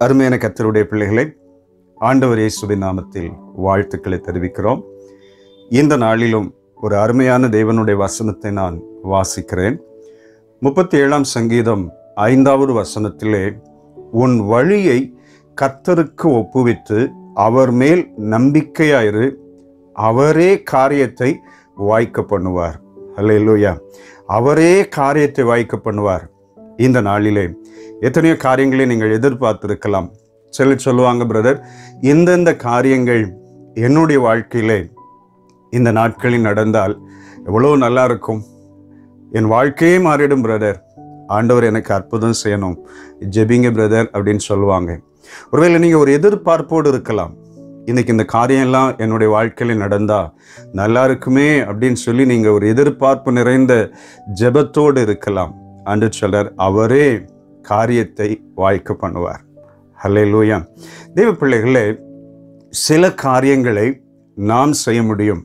அருமையான கத்தருடைய பிள்ளைகளை ஆண்டவர் இயேசுவின் நாமத்தில் வாழ்த்துக்களை தெரிவிக்கிறோம் இந்த நாளிலும் ஒரு அருமையான தேவனுடைய வசனத்தை நான் வாசிக்கிறேன் முப்பத்தி ஏழாம் சங்கீதம் ஐந்தாவது வசனத்திலே உன் வழியை கர்த்தருக்கு ஒப்புவித்து அவர் மேல் நம்பிக்கையாயிரு அவரே காரியத்தை வாய்க்க பண்ணுவார் அல்லேலூயா அவரே காரியத்தை வாய்க்க பண்ணுவார் இந்த நாளிலே எத்தனையோ காரியங்களை நீங்கள் எதிர்பார்த்திருக்கலாம் சிலர் சொல்லுவாங்க பிரதர் எந்தெந்த காரியங்கள் என்னுடைய வாழ்க்கையிலே இந்த நாட்களில் நடந்தால் எவ்வளோ நல்லா இருக்கும் என் வாழ்க்கையே மாறிடும் பிரதர் ஆண்டவர் எனக்கு அற்புதம் செய்யணும் ஜெபிங்க பிரதர் அப்படின்னு சொல்லுவாங்க ஒருவேளை நீங்கள் ஒரு எதிர்பார்ப்போடு இருக்கலாம் இன்னைக்கு இந்த காரியம்லாம் என்னுடைய வாழ்க்கையில் நடந்தா நல்லா இருக்குமே அப்படின்னு சொல்லி நீங்கள் ஒரு எதிர்பார்ப்பு நிறைந்த ஜெபத்தோடு இருக்கலாம் அன்று சொல்றார் அவரே காரியத்தை வாய்க்க பண்ணுவார் ஹலே லூயா தேவ பிள்ளைகளே சில காரியங்களை நாம் செய்ய முடியும்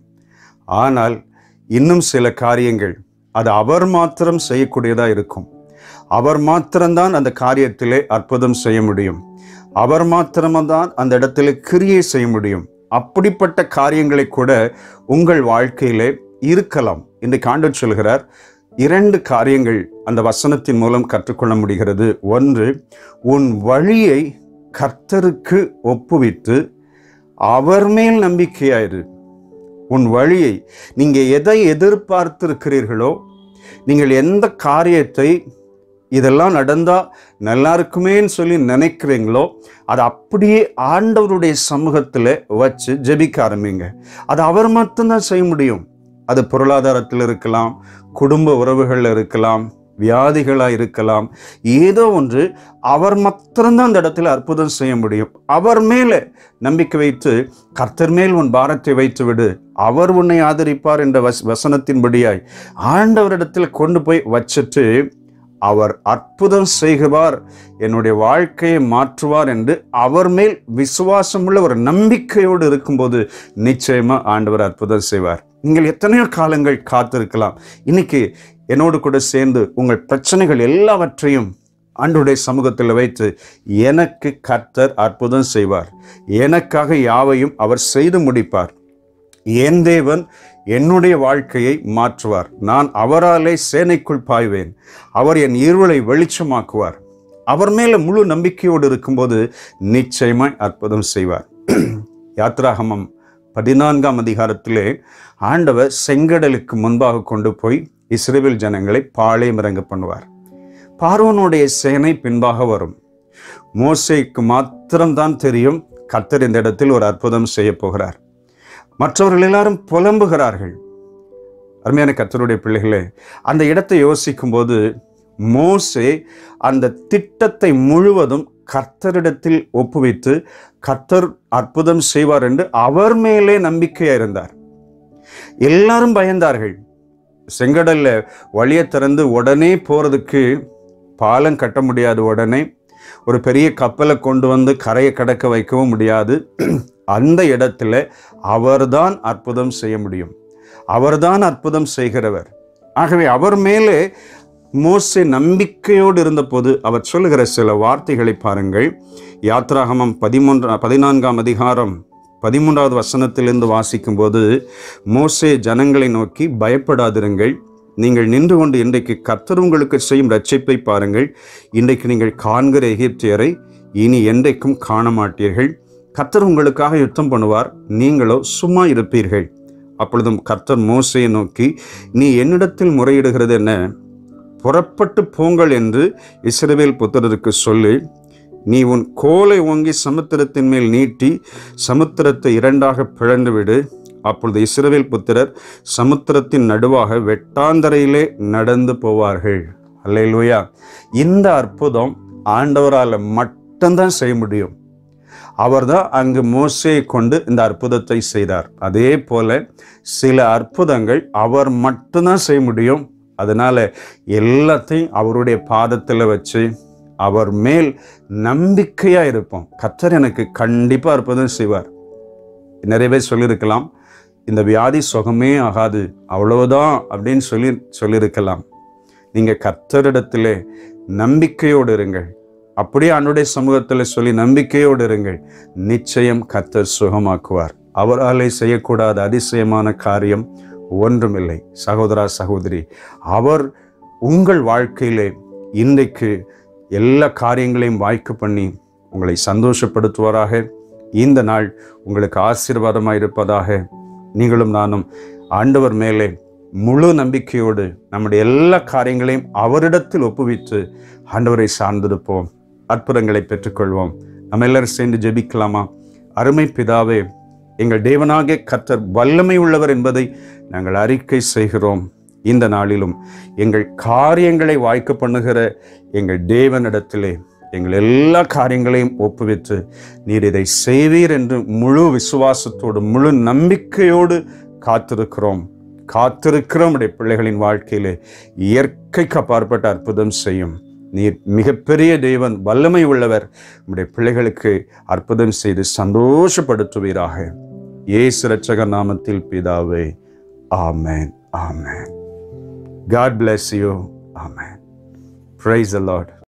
ஆனால் இன்னும் சில காரியங்கள் அது அவர் மாத்திரம் செய்யக்கூடியதாக இருக்கும் அவர் மாத்திரம்தான் அந்த காரியத்திலே அற்புதம் செய்ய முடியும் அவர் மாத்திரம்தான் அந்த இடத்துல கிரியை செய்ய முடியும் அப்படிப்பட்ட காரியங்களை கூட உங்கள் வாழ்க்கையிலே இருக்கலாம் இன்றைக்கு ஆண்டவர் சொல்கிறார் இரண்டு காரியங்கள் அந்த வசனத்தின் மூலம் கற்றுக்கொள்ள முடிகிறது ஒன்று உன் வழியை கர்த்தருக்கு ஒப்புவித்து அவர் மேல் நம்பிக்கையாயிரு உன் வழியை நீங்கள் எதை எதிர்பார்த்திருக்கிறீர்களோ நீங்கள் எந்த காரியத்தை இதெல்லாம் நடந்தா நல்லா இருக்குமேன்னு சொல்லி நினைக்கிறீங்களோ அதை அப்படியே ஆண்டவருடைய சமூகத்தில் வச்சு ஜெபிக்க ஆரம்பிங்க அது அவர் மட்டும்தான் செய்ய முடியும் அது பொருளாதாரத்தில் இருக்கலாம் குடும்ப உறவுகளில் இருக்கலாம் வியாதிகளாக இருக்கலாம் ஏதோ ஒன்று அவர் மாத்திரம்தான் அந்த இடத்துல அற்புதம் செய்ய முடியும் அவர் மேலே நம்பிக்கை வைத்து கர்த்தர் மேல் உன் பாரத்தை வைத்து விடு அவர் உன்னை ஆதரிப்பார் என்ற வஸ் வசனத்தின்படியாய் ஆண்டவரிடத்தில் கொண்டு போய் வச்சுட்டு அவர் அற்புதம் செய்குவார் என்னுடைய வாழ்க்கையை மாற்றுவார் என்று அவர் மேல் விசுவாசமுள்ள ஒரு நம்பிக்கையோடு இருக்கும்போது நிச்சயமா ஆண்டவர் அற்புதம் செய்வார் நீங்கள் எத்தனையோ காலங்கள் காத்திருக்கலாம் இன்னைக்கு என்னோடு கூட சேர்ந்து உங்கள் பிரச்சனைகள் எல்லாவற்றையும் ஆண்டுடைய சமூகத்தில் வைத்து எனக்கு கர்த்தர் அற்புதம் செய்வார் எனக்காக யாவையும் அவர் செய்து முடிப்பார் என் தேவன் என்னுடைய வாழ்க்கையை மாற்றுவார் நான் அவராலே சேனைக்குள் பாய்வேன் அவர் என் இருளை வெளிச்சமாக்குவார் அவர் மேல முழு நம்பிக்கையோடு இருக்கும்போது நிச்சயமாய் அற்புதம் செய்வார் யாத்ராகமம் பதினான்காம் அதிகாரத்திலே ஆண்டவர் செங்கடலுக்கு முன்பாக கொண்டு போய் இஸ்ரேல் ஜனங்களை பாளையம் இறங்க பண்ணுவார் பார்வனுடைய சேனை பின்பாக வரும் மோசைக்கு மாத்திரம்தான் தெரியும் கர்த்தர் இந்த இடத்தில் ஒரு அற்புதம் செய்ய போகிறார் மற்றவர்கள் எல்லாரும் புலம்புகிறார்கள் அருமையான கர்த்தருடைய பிள்ளைகளே அந்த இடத்தை யோசிக்கும் போது மோசே அந்த திட்டத்தை முழுவதும் கர்த்தரிடத்தில் ஒப்புவித்து கர்த்தர் அற்புதம் செய்வார் என்று அவர் மேலே நம்பிக்கையா இருந்தார் எல்லாரும் பயந்தார்கள் செங்கடல்ல வழியை திறந்து உடனே போறதுக்கு பாலம் கட்ட முடியாது உடனே ஒரு பெரிய கப்பலை கொண்டு வந்து கரையை கடக்க வைக்கவும் முடியாது அந்த இடத்துல அவர்தான் அற்புதம் செய்ய முடியும் அவர்தான் அற்புதம் செய்கிறவர் ஆகவே அவர் மேலே மோசே நம்பிக்கையோடு இருந்தபோது அவர் சொல்லுகிற சில வார்த்தைகளை பாருங்கள் யாத்ராகமம் பதிமூன்றா பதினான்காம் அதிகாரம் பதிமூன்றாவது வசனத்திலிருந்து வாசிக்கும்போது மோசே ஜனங்களை நோக்கி பயப்படாதிருங்கள் நீங்கள் நின்று கொண்டு இன்றைக்கு கர்த்தர் உங்களுக்கு செய்யும் ரட்சிப்பை பாருங்கள் இன்றைக்கு நீங்கள் காண்கிற எகிப்தியரை இனி என்றைக்கும் காண மாட்டீர்கள் கர்த்தர் உங்களுக்காக யுத்தம் பண்ணுவார் நீங்களோ சும்மா இருப்பீர்கள் அப்பொழுதும் கர்த்தர் மோசையை நோக்கி நீ என்னிடத்தில் முறையிடுகிறது என்ன புறப்பட்டு போங்கள் என்று இஸ்ரவேல் புத்திரருக்கு சொல்லி நீ உன் கோலை ஓங்கி சமுத்திரத்தின் மேல் நீட்டி சமுத்திரத்தை இரண்டாக பிளந்து விடு அப்பொழுது இஸ்ரவேல் புத்திரர் சமுத்திரத்தின் நடுவாக வெட்டாந்தரையிலே நடந்து போவார்கள் அல்லையிலுயா இந்த அற்புதம் ஆண்டவரால் மட்டும்தான் செய்ய முடியும் அவர்தான் அங்கு மோசையை கொண்டு இந்த அற்புதத்தை செய்தார் அதே போல சில அற்புதங்கள் அவர் மட்டும்தான் செய்ய முடியும் அதனால எல்லாத்தையும் அவருடைய பாதத்தில் வச்சு அவர் மேல் நம்பிக்கையா இருப்போம் கர்த்தர் எனக்கு கண்டிப்பா அற்புதம் செய்வார் நிறைய பேர் சொல்லியிருக்கலாம் இந்த வியாதி சுகமே ஆகாது அவ்வளவுதான் அப்படின்னு சொல்லி சொல்லியிருக்கலாம் நீங்க கர்த்தரிடத்திலே நம்பிக்கையோடு இருங்கள் அப்படியே ஆண்டுடைய சமூகத்தில் சொல்லி நம்பிக்கையோடு இருங்கள் நிச்சயம் கர்த்தர் சுகமாக்குவார் அவராலே செய்யக்கூடாத அதிசயமான காரியம் ஒன்றுமில்லை சகோதரா சகோதரி அவர் உங்கள் வாழ்க்கையிலே இன்றைக்கு எல்லா காரியங்களையும் வாய்க்கு பண்ணி உங்களை சந்தோஷப்படுத்துவாராக இந்த நாள் உங்களுக்கு ஆசீர்வாதமாக இருப்பதாக நீங்களும் நானும் ஆண்டவர் மேலே முழு நம்பிக்கையோடு நம்முடைய எல்லா காரியங்களையும் அவரிடத்தில் ஒப்புவித்து ஆண்டவரை சார்ந்திருப்போம் அற்புதங்களை பெற்றுக்கொள்வோம் நம்ம எல்லாரும் சேர்ந்து ஜெபிக்கலாமா அருமை பிதாவே எங்கள் தேவனாகிய கர்த்தர் வல்லமை உள்ளவர் என்பதை நாங்கள் அறிக்கை செய்கிறோம் இந்த நாளிலும் எங்கள் காரியங்களை வாய்க்க பண்ணுகிற எங்கள் தேவனிடத்திலே எங்கள் எல்லா காரியங்களையும் ஒப்புவித்து நீர் இதை செய்வீர் என்று முழு விசுவாசத்தோடு முழு நம்பிக்கையோடு காத்திருக்கிறோம் காத்திருக்கிறோம் உடைய பிள்ளைகளின் வாழ்க்கையிலே இயற்கைக்கு அப்பாற்பட்ட அற்புதம் செய்யும் நீர் மிகப்பெரிய தேவன் வல்லமை உள்ளவர் உடைய பிள்ளைகளுக்கு அற்புதம் செய்து சந்தோஷப்படுத்துவீராக இயேசு ரட்சக நாமத்தில் பிதாவே ஆமென் ஆமென் God bless you. Amen. Praise the Lord.